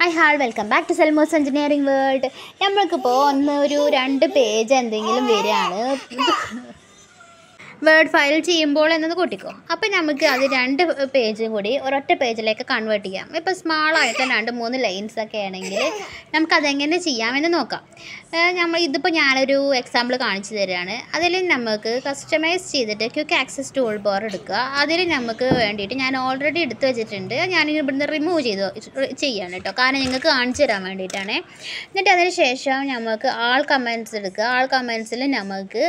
hi all welcome back to സെൽമോസ് engineering world നമ്മൾക്കിപ്പോൾ ഒന്ന് ഒരു രണ്ട് പേജ് എന്തെങ്കിലും വരികയാണ് വേർഡ് ഫയൽ ചെയ്യുമ്പോൾ എന്നത് കൂട്ടിക്കോ അപ്പോൾ നമുക്ക് അത് രണ്ട് പേജും കൂടി ഒരൊറ്റ പേജിലേക്ക് കൺവേർട്ട് ചെയ്യാം ഇപ്പോൾ സ്മാൾ ആയിട്ടുള്ള രണ്ട് മൂന്ന് ലൈൻസ് ഒക്കെ ആണെങ്കിൽ നമുക്കതെങ്ങനെ ചെയ്യാമെന്ന് നോക്കാം ഏഹ് നമ്മൾ ഇതിപ്പോൾ ഞാനൊരു എക്സാമ്പിൾ കാണിച്ചു തരികയാണ് അതിൽ നമുക്ക് കസ്റ്റമൈസ് ചെയ്തിട്ട് ക്വിക്ക് ആക്സസ് ടൂൾ ബാർ എടുക്കുക അതിൽ നമുക്ക് വേണ്ടിയിട്ട് ഞാൻ ഓൾറെഡി എടുത്ത് വെച്ചിട്ടുണ്ട് ഞാൻ ഇവിടുന്ന് റിമൂവ് ചെയ്ത് ചെയ്യാണ് കേട്ടോ കാരണം നിങ്ങൾക്ക് കാണിച്ചു തരാൻ വേണ്ടിയിട്ടാണ് എന്നിട്ട് അതിന് ശേഷം നമുക്ക് ആൾ കമൻറ്റ്സ് എടുക്കുക ആൾ കമൻറ്റ്സിൽ നമുക്ക്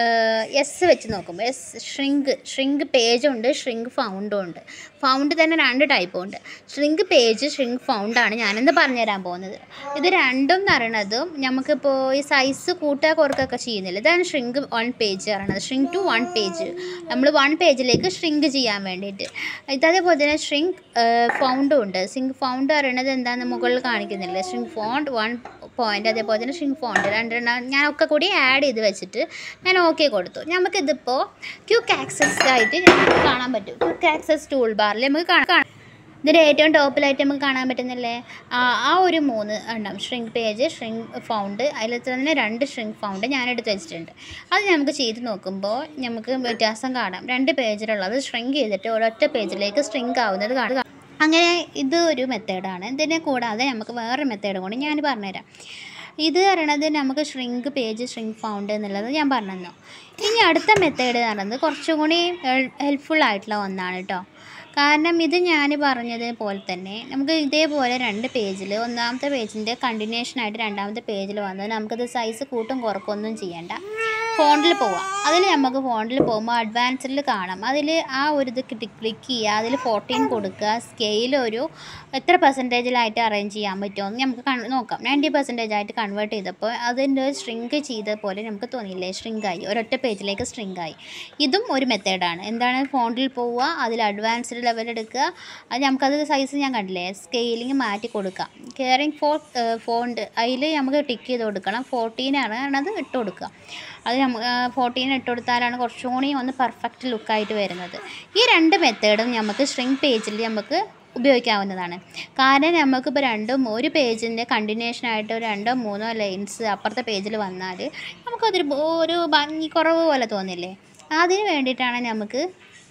എസ് വെച്ച് നോക്കും എസ് ഷ്രിങ്ക് ഷ്രിങ്ക് പേജും ഉണ്ട് ഷ്രിങ്ക് ഫൗണ്ടും ഉണ്ട് ഫൗണ്ട് തന്നെ രണ്ട് ടൈപ്പും ഉണ്ട് ഷ്രിങ്ക് പേജ് ഷ്രിങ്ക് ഫൗണ്ടാണ് ഞാനിന്ന് പറഞ്ഞുതരാൻ പോകുന്നത് ഇത് രണ്ടും എന്ന് പറയണതും നമുക്കിപ്പോൾ ഈ സൈസ് കൂട്ടുക കുറക്കൊക്കെ ചെയ്യുന്നില്ല ഇതാണ് ഷ്രിങ്ക് വൺ പേജ് പറയണത് ഷ്രിങ്ക് ടു വൺ പേജ് നമ്മൾ വൺ പേജിലേക്ക് ഷ്രിങ്ക് ചെയ്യാൻ വേണ്ടിയിട്ട് ഇത് അതേപോലെ തന്നെ ഷ്രിങ്ക് ഫൗണ്ടും ഉണ്ട് ഷ്രിങ്ക് ഫൗണ്ട് പറയണത് എന്താണെന്ന് മുകളിൽ കാണിക്കുന്നില്ല ഷ്രിങ്ക് ഫോണ്ട് വൺ പോയിൻ്റ് അതേപോലെ തന്നെ ഷ്രിങ്ക് ഫോണ്ട് രണ്ടെണ്ണം ഞാനൊക്കെ കൂടി ആഡ് ചെയ്ത് വെച്ചിട്ട് ഞാൻ ഓക്കെ കൊടുത്തു നമുക്കിതിപ്പോൾ ക്യൂക്ക് ആക്സസ് ആയിട്ട് നമുക്ക് കാണാൻ പറ്റും ക്യൂക്ക് ആക്സസ് ടൂൾ ബാറിൽ നമുക്ക് കാണാം ഇതിൻ്റെ ഏറ്റവും ടോപ്പിലായിട്ട് നമുക്ക് കാണാൻ പറ്റുന്നില്ലേ ആ ആ ഒരു മൂന്ന് ഉണ്ടാവും ഷ്രിങ്ക് പേജ് ഷ്രിങ്ക് ഫൗണ്ട് അതിൽ തന്നെ രണ്ട് ഷ്രിങ്ക് ഫൗണ്ട് ഞാൻ എടുത്ത് വെച്ചിട്ടുണ്ട് അത് നമുക്ക് ചെയ്ത് നോക്കുമ്പോൾ നമുക്ക് വ്യത്യാസം കാണാം രണ്ട് പേജിലുള്ളത് ഷ്രിങ്ക് ചെയ്തിട്ട് ഒരൊറ്റ പേജിലേക്ക് ഷ്രിങ്ക് ആവുന്നത് കാണാം അങ്ങനെ ഇത് ഒരു മെത്തേഡാണ് ഇതിനെ കൂടാതെ നമുക്ക് വേറൊരു മെത്തേഡ് കൂടി ഞാൻ പറഞ്ഞുതരാം ഇത് പറയണത് നമുക്ക് ഷ്രിങ്ക് പേജ് ഷ്രിങ്ക് ഫൗണ്ട് എന്നുള്ളത് ഞാൻ പറഞ്ഞു ഇനി അടുത്ത മെത്തേഡ് എന്ന് പറയുന്നത് കുറച്ചും കൂടി ഹെൽപ്ഫുൾ ആയിട്ടുള്ള ഒന്നാണ് കേട്ടോ കാരണം ഇത് ഞാൻ പറഞ്ഞത് പോലെ തന്നെ നമുക്ക് ഇതേപോലെ രണ്ട് പേജിൽ ഒന്നാമത്തെ പേജിൻ്റെ കണ്ടിന്യൂഷനായിട്ട് രണ്ടാമത്തെ പേജിൽ വന്നത് നമുക്കത് സൈസ് കൂട്ടും കുറക്കൊന്നും ചെയ്യണ്ട ഫോണിൽ പോവാം അതിൽ നമുക്ക് ഫോണിൽ പോകുമ്പോൾ അഡ്വാൻസിൽ കാണാം അതിൽ ആ ഒരു ഇത് ക്ലിക്ക് ചെയ്യുക അതിൽ ഫോർട്ടീൻ കൊടുക്കുക സ്കെയിൽ ഒരു എത്ര പെർസെൻറ്റേജിലായിട്ട് അറേഞ്ച് ചെയ്യാൻ പറ്റുമോ നമുക്ക് കൺ നോക്കാം നയൻറ്റി പെർസെൻറ്റേജ് ആയിട്ട് കൺവേർട്ട് ചെയ്തപ്പോൾ അതിൻ്റെ ഷ്രിങ്ക് ചെയ്ത പോലെ നമുക്ക് തോന്നിയില്ലേ ഷ്രിങ്കായി ഒരൊറ്റ പേജിലേക്ക് ഷ്രിങ്കായി ഇതും ഒരു മെത്തേഡാണ് എന്താണ് ഫോണിൽ പോവുക അതിൽ അഡ്വാൻസ്ഡ് ലെവൽ എടുക്കുക അത് നമുക്കത് സൈസ് ഞാൻ കണ്ടില്ലേ സ്കെയിലിങ് മാറ്റി കൊടുക്കാം കെയറിങ് ഫോർ ഫോണ്ട് അതിൽ നമുക്ക് ടിക്ക് ചെയ്ത് കൊടുക്കണം ഫോർട്ടീനാണ് അത് ഇട്ട് കൊടുക്കുക അത് നമുക്ക് ഫോർട്ടീൻ ഇട്ട് കൊടുത്താലാണ് കുറച്ചും കൂടി ഒന്ന് പെർഫെക്റ്റ് ലുക്കായിട്ട് വരുന്നത് ഈ രണ്ട് മെത്തേഡും നമുക്ക് ഷ്രിങ്ക് പേജിൽ നമുക്ക് ഉപയോഗിക്കാവുന്നതാണ് കാരണം നമുക്കിപ്പോൾ രണ്ടും ഒരു പേജിൻ്റെ കണ്ടിന്യൂഷനായിട്ട് രണ്ടോ മൂന്നോ ലൈൻസ് അപ്പുറത്തെ പേജിൽ വന്നാൽ നമുക്കതൊരു ഒരു ഭംഗി കുറവ് പോലെ തോന്നില്ലേ അതിന് വേണ്ടിയിട്ടാണ് നമുക്ക്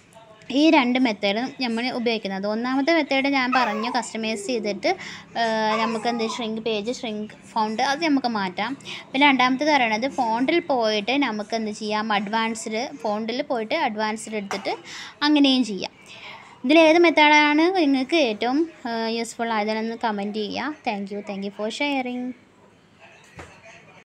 ഈ രണ്ട് മെത്തേഡും നമ്മൾ ഉപയോഗിക്കുന്നത് ഒന്നാമത്തെ മെത്തേഡ് ഞാൻ പറഞ്ഞു കസ്റ്റമൈസ് ചെയ്തിട്ട് നമുക്ക് എന്ത് ഷ്രിങ്ക് പേജ് ഷ്രിങ്ക് ഫോണ്ട് അത് നമുക്ക് മാറ്റാം പിന്നെ രണ്ടാമത്തേത് പറയണത് ഫോണ്ടിൽ പോയിട്ട് നമുക്ക് എന്ത് ചെയ്യാം അഡ്വാൻസ്ഡ് ഫോണ്ടിൽ പോയിട്ട് അഡ്വാൻസ്ഡ് എടുത്തിട്ട് അങ്ങനെയും ചെയ്യാം ഇതിലേത് മെത്തേഡാണ് നിങ്ങൾക്ക് ഏറ്റവും യൂസ്ഫുൾ ആയതെന്ന് കമൻറ്റ് ചെയ്യുക thank you thank you for sharing